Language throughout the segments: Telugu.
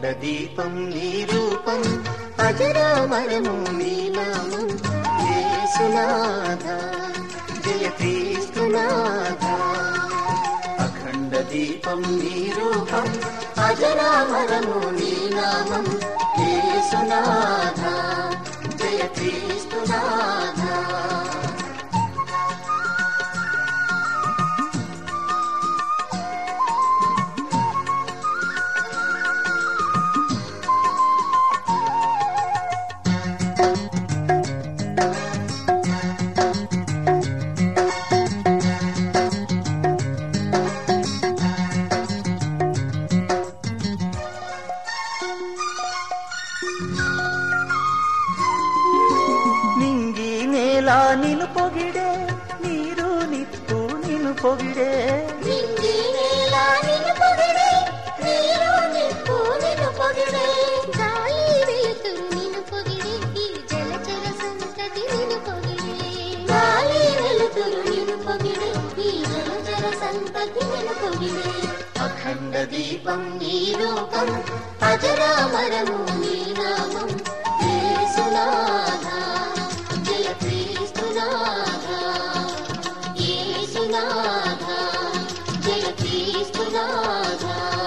దీపం నీ రూపం అజరామరము నీ నామం యేసునాథ జయ క్రీస్తునాథ అఖండ దీపం నీ రూపం అజరామరము నీ నామం యేసునాథ జయ క్రీస్తునాథ నింగి నేల నిను పొగిడే నీరు నిప్పు నిను పొగిడే నింగి నేల నిన్ను పొగిడే, నీరు నిప్పు నిన్ను పొగిడే. గాలి వెలుతురు నిన్ను పొగిడే, ఈ జలచర సంతతి నిన్ను పొగిడే. గాలి వెలుతురు నిన్ను పొగిడే, ఈ జలచర సంతతి నిన్ను పొగిడే. అఖండ దీపం నీ రూపం అజరామరము నీ నామం యేసునాథ జయ క్రీస్తునాథ యేసునాథ జయ క్రీస్తునాథ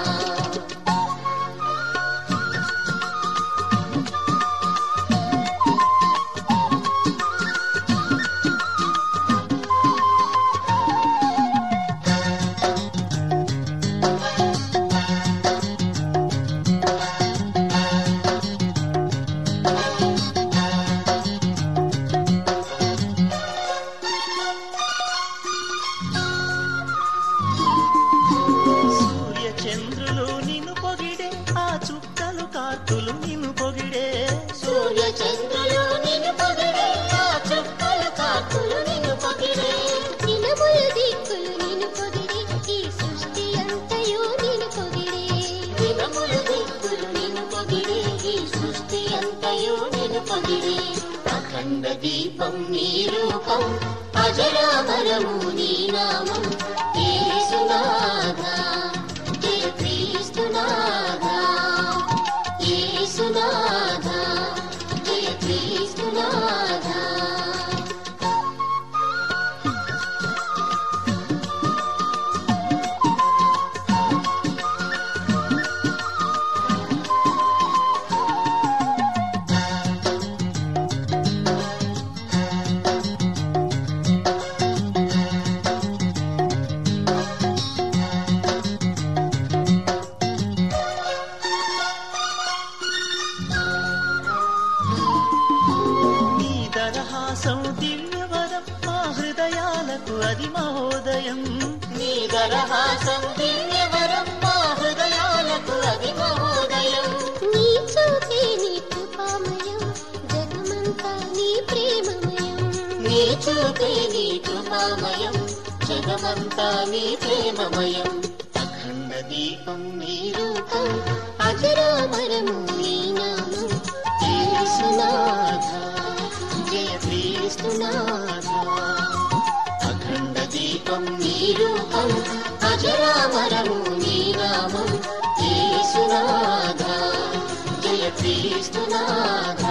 సూర్య చంద్రులు నిన్ను పొగిడే ఆ చుక్కలు కార్తులు నిన్ను పొగిడే సూర్య చంద్రులు నిన్ను పొగిడే ఆ చుక్కలు కాకులు నిన్ను పొగిడే దినములు దిక్కులు నిన్ను పొగిడే ఈ సృష్టి అంతయు నిన్ను పొగిడే దినములు దిక్కులు నిన్ను పొగిడే ఈ సృష్టి అంతయు నిన్ను పొగిడే అఖండ దీపం నీ రూపం అజరామరము నీ నామం యేసునాథ జయ క్రీస్తునాథ యేసునాథ జయ క్రీస్తునాథ నీ దరహాసం దివ్యవరం మా హృదయాలకు అది మహోదయం నీ దరహాసం దివ్యవరం మా హృదయాలకు అది మహోదయం నీ చూపే నీ కృపామయం జగమంతా నీ ప్రేమమయం నీ చూపే నీ కృపామయం జగమంతా నీ ప్రేమమయం అఖండ దీపం నీ రూపం అజరామరము నీ నామం యేసునాథ జయ క్రీస్తునాథ అఖండ దీపం నీ రూపం అజరామరము నీ నామం యేసునాథ జయ క్రీస్తునాథ